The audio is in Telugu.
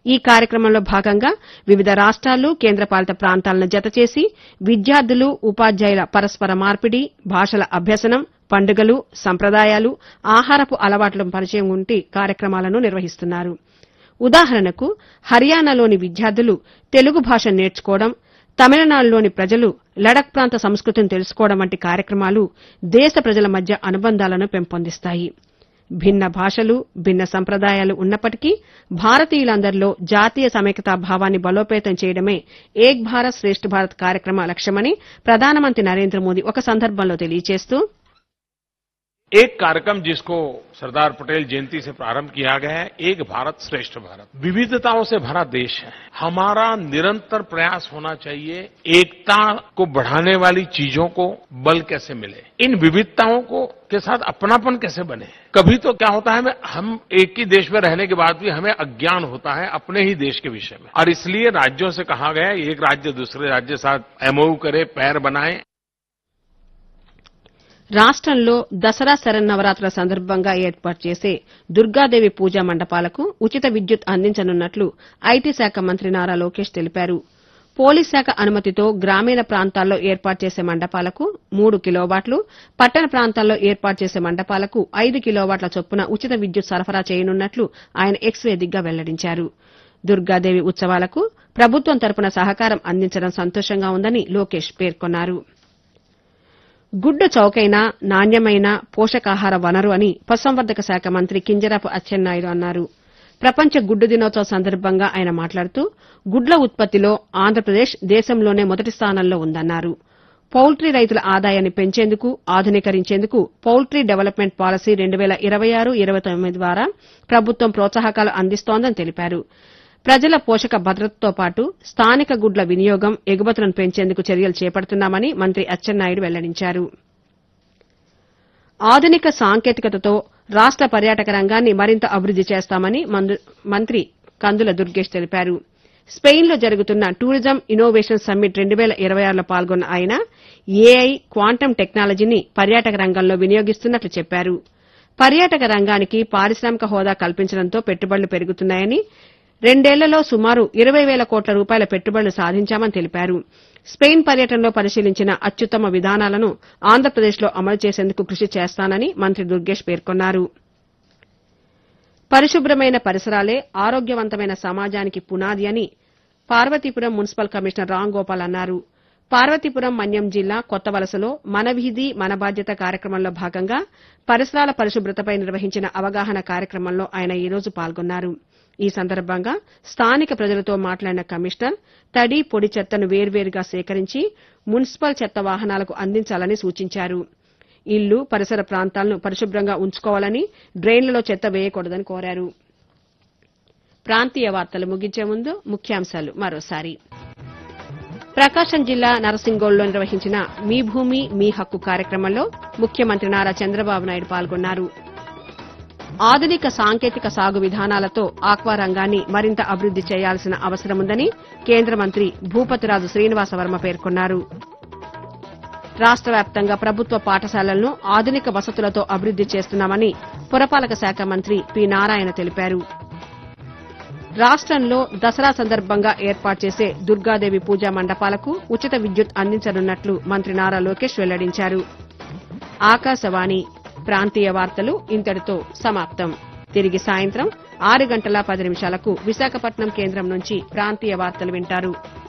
ఈ కార్యక్రమంలో భాగంగా వివిధ రాష్ట్రాలు కేంద్రపాలిత ప్రాంతాలను జతచేసి విద్యార్థులు ఉపాధ్యాయుల పరస్పర మార్పిడి భాషల అభ్యసనం పండుగలు సంప్రదాయాలు ఆహారపు అలవాట్ల పరిచయం వంటి కార్యక్రమాలను నిర్వహిస్తున్నారు ఉదాహరణకు హర్యానాలోని విద్యార్థులు తెలుగు భాష నేర్చుకోవడం తమిళనాడులోని ప్రజలు లడక్ ప్రాంత సంస్కృతిని తెలుసుకోవడం వంటి కార్యక్రమాలు దేశ ప్రజల మధ్య అనుబంధాలను పెంపొందిస్తాయి భిన్న భాషలు భిన్న సంప్రదాయాలు ఉన్నప్పటికీ భారతీయులందరిలో జాతీయ సమైక్యతా భావాన్ని బలోపేతం చేయడమే ఏక్ భారత్ శ్రేష్ఠ భారత్ కార్యక్రమ లక్ష్యమని ప్రధానమంత్రి నరేంద్ర మోదీ ఒక సందర్భంలో తెలియజేస్తూ एक कार्यक्रम जिसको सरदार पटेल जयंती से प्रारंभ किया गया है एक भारत श्रेष्ठ भारत विविधताओं से भरा देश है हमारा निरंतर प्रयास होना चाहिए एकता को बढ़ाने वाली चीजों को बल कैसे मिले इन विविधताओं को के साथ अपनापन कैसे बने कभी तो क्या होता है हम एक ही देश में रहने के बाद भी हमें अज्ञान होता है अपने ही देश के विषय में और इसलिए राज्यों से कहा गया है एक राज्य दूसरे राज्य के साथ एमओयू करे पैर बनाए రాష్ట్రంలో దసరా శరన్నవరాత్రుల సందర్భంగా ఏర్పాటు చేసే దుర్గాదేవి పూజా మండపాలకు ఉచిత విద్యుత్ అందించనున్నట్లు ఐటీ శాఖ మంత్రి నారా లోకేష్ తెలిపారు పోలీస్ శాఖ అనుమతితో గ్రామీణ ప్రాంతాల్లో ఏర్పాటు చేసే మండపాలకు మూడు కిలోవాట్లు పట్టణ ప్రాంతాల్లో ఏర్పాటు చేసే మండపాలకు ఐదు కిలోవాట్ల చొప్పున ఉచిత విద్యుత్ సరఫరా చేయనున్నట్లు ఆయన ఎక్స్ వేదికగా వెల్లడించారు దుర్గాదేవి ఉత్సవాలకు ప్రభుత్వం తరపున సహకారం అందించడం సంతోషంగా ఉందని లోకేష్ పేర్కొన్నారు గుడ్డు చౌకైన నాణ్యమైన పోషకాహార వనరు అని పశుసంవర్ధక శాఖ మంత్రి కింజరాపు అచ్చెన్నాయుడు అన్నారు ప్రపంచ గుడ్డు దినోత్సవం సందర్భంగా ఆయన మాట్లాడుతూ గుడ్ల ఉత్పత్తిలో ఆంధ్రప్రదేశ్ దేశంలోనే మొదటి స్థానంలో ఉందన్నారు పౌల్ట్రీ రైతుల ఆదాయాన్ని పెంచేందుకు ఆధునీకరించేందుకు పౌల్ట్రీ డెవలప్మెంట్ పాలసీ రెండు వేల ఇరవై ఆరు ఇరవై తొమ్మిది ద్వారా ప్రభుత్వం ప్రోత్సాహకాలు అందిస్తోందని తెలిపారు ప్రజల పోషక భద్రతతో పాటు స్థానిక గుడ్ల వినియోగం ఎగుమతులను పెంచేందుకు చర్యలు చేపడుతున్నామని మంత్రి అచ్చెన్నాయుడు వెల్లడించారు ఆధునిక సాంకేతికతతో రాష్ట పర్యాటక రంగాన్ని మరింత అభివృద్ది చేస్తామని మంత్రి కందుల దుర్గేష్ తెలిపారు స్పెయిన్లో జరుగుతున్న టూరిజం ఇన్నోవేషన్ సమ్మిట్ రెండు వేల ఇరవై ఆరులో పాల్గొన్న ఆయన ఏఐ క్వాంటం టెక్నాలజీని పర్యాటక రంగంలో వినియోగిస్తున్నట్లు చెప్పారు పర్యాటక రంగానికి పారిశ్రామిక హోదా కల్పించడంతో పెట్టుబడులు పెరుగుతున్నాయని రెండేళ్లలో సుమారు ఇరవై వేల కోట్ల రూపాయల పెట్టుబడులు సాధించామని తెలిపారు స్పెయిన్ పర్యటనలో పరిశీలించిన అత్యుత్తమ విధానాలను ఆంధ్రప్రదేశ్లో అమలు చేసేందుకు కృషి చేస్తానని మంత్రి దుర్గేష్ పేర్కొన్నారు పరిశుభ్రమైన పరిసరాలే ఆరోగ్యవంతమైన సమాజానికి పునాది అని పార్వతీపురం మున్సిపల్ కమిషనర్ రామ్ గోపాల్ అన్నారు పార్వతీపురం మన్యం జిల్లా కొత్త వలసలో మన వీధి మన బాధ్యత కార్యక్రమంలో భాగంగా పరిసరాల పరిశుభ్రతపై నిర్వహించిన అవగాహన కార్యక్రమంలో ఆయన ఈ రోజు పాల్గొన్నారు ఈ సందర్భంగా స్థానిక ప్రజలతో మాట్లాడిన కమిషనర్ తడి పొడి చెత్తను వేర్వేరుగా సేకరించి మున్సిపల్ చెత్త వాహనాలకు అందించాలని సూచించారు ఇల్లు పరిసర ప్రాంతాలను పరిశుభ్రంగా ఉంచుకోవాలని డ్రైన్లలో చెత్త వేయకూడదని కోరారు ప్రాంతీయ వార్తలు ముగించే ముందు ముఖ్యాంశాలు మరోసారి ప్రకాశం జిల్లా నరసింగోల్లో నిర్వహించిన మీ భూమి మీ హక్కు కార్యక్రమంలో ముఖ్యమంత్రి నారా చంద్రబాబు నాయుడు పాల్గొన్నారు ఆధునిక సాంకేతిక సాగు విధానాలతో ఆక్వా రంగాన్ని మరింత అభివృద్ది చేయాల్సిన అవసరముందని కేంద్ర మంత్రి భూపతిరాజు శ్రీనివాసవర్మ పేర్కొన్నారు రాష్ట వ్యాప్తంగా ప్రభుత్వ పాఠశాలలను ఆధునిక వసతులతో అభివృద్ది చేస్తున్నామని పురపాలక శాఖ మంత్రి పి నారాయణ తెలిపారు రాష్టంలో దసరా సందర్భంగా ఏర్పాటు చేసే దుర్గాదేవి పూజా మండపాలకు ఉచిత విద్యుత్ అందించనున్నట్లు మంత్రి నారా లోకేష్ వెల్లడించారు ఆకాశవాణి ప్రాంతీయ వార్తలు ఇంతటితో సమాప్తం తిరిగి సాయంత్రం ఆరు గంటల పది నిమిషాలకు విశాఖపట్నం కేంద్రం నుంచి ప్రాంతీయ వార్తలు వింటారు